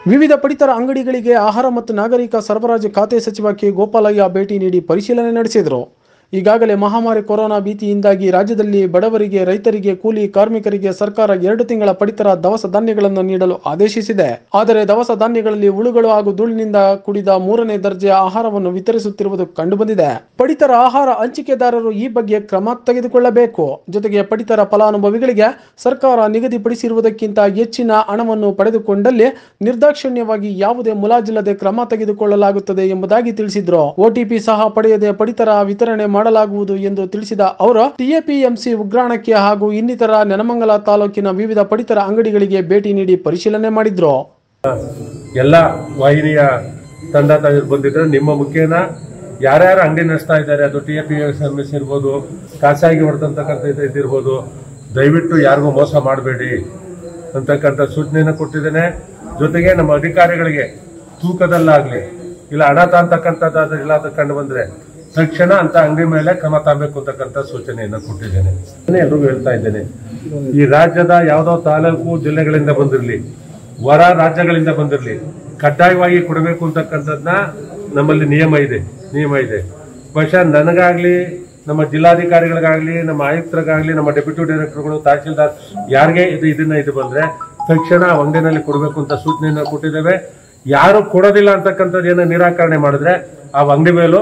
ವಿವಿಧ ಪಡಿತರ ಅಂಗಡಿಗಳಿಗೆ ಆಹಾರ ಮತ್ತು ನಾಗರಿಕ ಸರಬರಾಜು ಖಾತೆ ಸಚಿವ ಕೆ ಗೋಪಾಲಯ್ಯ ಭೇಟಿ ನೀಡಿ ಪರಿಶೀಲನೆ ನಡೆಸಿದರು ಈಗಾಗಲೇ ಮಹಾಮಾರಿ ಕೊರೋನಾ ಭೀತಿಯಿಂದಾಗಿ ರಾಜ್ಯದಲ್ಲಿ ಬಡವರಿಗೆ ರೈತರಿಗೆ ಕೂಲಿ ಕಾರ್ಮಿಕರಿಗೆ ಸರ್ಕಾರ ಎರಡು ತಿಂಗಳ ಪಡಿತರ ದವಸ ಧಾನ್ಯಗಳನ್ನು ನೀಡಲು ಆದೇಶಿಸಿದೆ ಆದರೆ ದವಸ ಧಾನ್ಯಗಳಲ್ಲಿ ಹುಳುಗಳು ಹಾಗೂ ಧೂಳಿನಿಂದ ಕುಡಿದ ಮೂರನೇ ದರ್ಜೆಯ ಆಹಾರವನ್ನು ವಿತರಿಸುತ್ತಿರುವುದು ಕಂಡುಬಂದಿದೆ ಪಡಿತರ ಆಹಾರ ಹಂಚಿಕೆದಾರರು ಈ ಬಗ್ಗೆ ಕ್ರಮ ತೆಗೆದುಕೊಳ್ಳಬೇಕು ಜೊತೆಗೆ ಪಡಿತರ ಫಲಾನುಭವಿಗಳಿಗೆ ಸರ್ಕಾರ ನಿಗದಿಪಡಿಸಿರುವುದಕ್ಕಿಂತ ಹೆಚ್ಚಿನ ಹಣವನ್ನು ಪಡೆದುಕೊಂಡಲ್ಲಿ ನಿರ್ದಾಕ್ಷಿಣ್ಯವಾಗಿ ಯಾವುದೇ ಮುಲಾಜಿಲ್ಲದೆ ಕ್ರಮ ತೆಗೆದುಕೊಳ್ಳಲಾಗುತ್ತದೆ ಎಂಬುದಾಗಿ ತಿಳಿಸಿದ್ರು ಒಟಿಪಿ ಸಹ ಪಡೆಯದೆ ಪಡಿತರ ವಿತರಣೆ ಮಾಡಲಾಗುವುದು ಎಂದು ತಿಳಿಸಿದ ಅವರು ಟಿಎಪಿಎಂಸಿ ಉಗ್ರಾಣಕ್ಕೆ ಹಾಗೂ ಇನ್ನಿತರ ನೆನಮಂಗಲ ತಾಲೂಕಿನ ವಿವಿಧ ಪಡಿತರ ಅಂಗಡಿಗಳಿಗೆ ಭೇಟಿ ನೀಡಿ ಪರಿಶೀಲನೆ ಮಾಡಿದ್ರು ಎಲ್ಲ ವಾಹಿನಿಯ ತಂಡ ತಂಡ ಬಂದಿದ್ರೆ ನಿಮ್ಮ ಮುಖೇನ ಯಾರ್ಯಾರು ಅಂಗಡಿ ನಡೆಸ್ತಾ ಇದ್ದಾರೆ ಅದು ಟಿ ಎ ಪಿ ಎಸ್ ಇರ್ಬೋದು ಖಾಸಗಿ ಹೊಡೆದಂತಕ್ಕಂಥ ಇದು ಇದಿರ್ಬೋದು ದಯವಿಟ್ಟು ಯಾರಿಗೂ ಮೋಸ ಮಾಡಬೇಡಿ ಅಂತಕ್ಕಂಥ ಸೂಚನೆಯನ್ನು ಕೊಟ್ಟಿದ್ದೇನೆ ಜೊತೆಗೆ ನಮ್ಮ ಅಧಿಕಾರಿಗಳಿಗೆ ತೂಕದಲ್ಲಾಗ್ಲಿ ಇಲ್ಲ ಹಣ ತಾಂತಕ್ಕಂಥದ್ದಾದ್ರೆ ಇಲ್ಲ ಅದು ಕಂಡು ಬಂದ್ರೆ ತಕ್ಷಣ ಅಂತ ಅಂಗಡಿ ಮೇಲೆ ಕ್ರಮ ತಗಬೇಕು ಅಂತಕ್ಕಂಥ ಸೂಚನೆಯನ್ನು ಕೊಟ್ಟಿದ್ದೇನೆ ನಾನೇ ಎಲ್ರಿಗೂ ಹೇಳ್ತಾ ಇದ್ದೇನೆ ಈ ರಾಜ್ಯದ ಯಾವುದೋ ತಾಲೂಕು ಜಿಲ್ಲೆಗಳಿಂದ ಬಂದಿರಲಿ ಹೊರ ರಾಜ್ಯಗಳಿಂದ ಬಂದಿರಲಿ ಕಡ್ಡಾಯವಾಗಿ ಕೊಡಬೇಕು ಅಂತಕ್ಕಂಥದ್ದನ್ನ ನಮ್ಮಲ್ಲಿ ನಿಯಮ ಇದೆ ನಿಯಮ ಇದೆ ಬಹುಶಃ ನನಗಾಗ್ಲಿ ನಮ್ಮ ಜಿಲ್ಲಾಧಿಕಾರಿಗಳಿಗಾಗ್ಲಿ ನಮ್ಮ ಆಯುಕ್ತರಿಗಾಗ್ಲಿ ನಮ್ಮ ಡೆಪ್ಯೂಟಿ ಡೈರೆಕ್ಟರ್ಗಳು ತಹಸೀಲ್ದಾರ್ ಯಾರಿಗೆ ಇದು ಇದನ್ನ ಇದು ಬಂದ್ರೆ ತಕ್ಷಣ ಆ ಅಂಗಡಿನಲ್ಲಿ ಕೊಡಬೇಕು ಅಂತ ಸೂಚನೆಯನ್ನ ಕೊಟ್ಟಿದ್ದೇವೆ ಯಾರು ಕೊಡೋದಿಲ್ಲ ಅಂತಕ್ಕಂಥದ್ದು ಏನೋ ನಿರಾಕರಣೆ ಮಾಡಿದ್ರೆ ಆ ಅಂಗಡಿ ಮೇಲೂ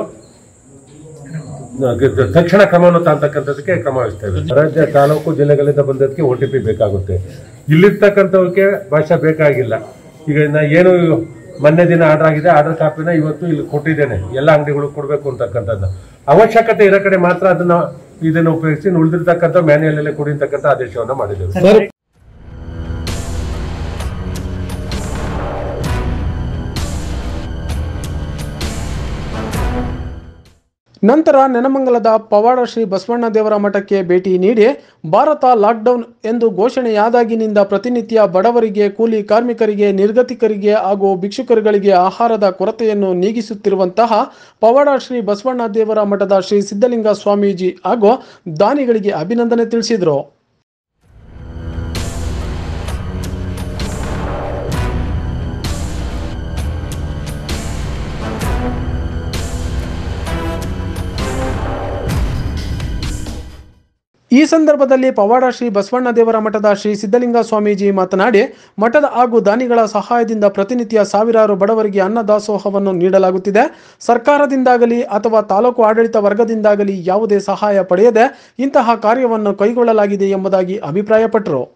ತಕ್ಷಣ ಕ್ರಮವನ್ನು ತಾಂತಕ್ಕಂಥದಕ್ಕೆ ಕ್ರಮ ವಹಿಸ್ತೇವೆ ರಾಜ್ಯ ತಾಲೂಕು ಜಿಲ್ಲೆಗಳಿಂದ ಬಂದದಕ್ಕೆ ಒ ಟಿ ಪಿ ಬೇಕಾಗುತ್ತೆ ಇಲ್ಲಿರ್ತಕ್ಕಂಥವಕ್ಕೆ ಭಾಷೆ ಬೇಕಾಗಿಲ್ಲ ಈಗ ನಾ ಏನು ಮೊನ್ನೆ ದಿನ ಆರ್ಡರ್ ಆಗಿದೆ ಆರ್ಡರ್ ಕಾಪಿನ ಇವತ್ತು ಇಲ್ಲಿ ಕೊಟ್ಟಿದ್ದೇನೆ ಎಲ್ಲ ಅಂಗಡಿಗಳು ಕೊಡಬೇಕು ಅಂತಕ್ಕಂಥದ್ದು ಅವಶ್ಯಕತೆ ಇರೋ ಕಡೆ ಮಾತ್ರ ಅದನ್ನ ಇದನ್ನು ಉಪಯೋಗಿಸಿ ಉಳಿದಿರ್ತಕ್ಕಂಥ ಮ್ಯಾನ್ಯಲ್ ಅಲ್ಲೇ ಕೊಡಿ ಅಂತಕ್ಕಂಥ ಆದೇಶವನ್ನ ಮಾಡಿದ್ದೇವೆ ನಂತರ ನೆನಮಂಗಲದ ಪವಾಡ ಶ್ರೀ ಬಸವಣ್ಣ ದೇವರ ಮಠಕ್ಕೆ ಭೇಟಿ ನೀಡಿ ಭಾರತ ಲಾಕ್ಡೌನ್ ಎಂದು ಘೋಷಣೆಯಾದಾಗಿನಿಂದ ಪ್ರತಿನಿತ್ಯ ಬಡವರಿಗೆ ಕೂಲಿ ಕಾರ್ಮಿಕರಿಗೆ ನಿರ್ಗತಿಕರಿಗೆ ಹಾಗೂ ಭಿಕ್ಷುಕರುಗಳಿಗೆ ಆಹಾರದ ಕೊರತೆಯನ್ನು ನೀಗಿಸುತ್ತಿರುವಂತಹ ಪವಾಡ ಶ್ರೀ ಬಸವಣ್ಣ ದೇವರ ಮಠದ ಶ್ರೀ ಸಿದ್ಧಲಿಂಗ ಸ್ವಾಮೀಜಿ ಹಾಗೂ ದಾನಿಗಳಿಗೆ ಅಭಿನಂದನೆ ತಿಳಿಸಿದರು ಈ ಸಂದರ್ಭದಲ್ಲಿ ಪವಾಡ ಶ್ರೀ ಬಸವಣ್ಣ ದೇವರ ಮಠದ ಶ್ರೀ ಸಿದ್ಧಲಿಂಗ ಸ್ವಾಮೀಜಿ ಮಾತನಾಡಿ ಮಠದ ಹಾಗೂ ದಾನಿಗಳ ಸಹಾಯದಿಂದ ಪ್ರತಿನಿತ್ಯ ಸಾವಿರಾರು ಬಡವರಿಗೆ ಅನ್ನದಾಸೋಹವನ್ನು ನೀಡಲಾಗುತ್ತಿದೆ ಸರ್ಕಾರದಿಂದಾಗಲಿ ಅಥವಾ ತಾಲೂಕು ಆಡಳಿತ ವರ್ಗದಿಂದಾಗಲಿ ಯಾವುದೇ ಸಹಾಯ ಪಡೆಯದೆ ಇಂತಹ ಕಾರ್ಯವನ್ನು ಕೈಗೊಳ್ಳಲಾಗಿದೆ ಎಂಬುದಾಗಿ ಅಭಿಪ್ರಾಯಪಟ್ಟರು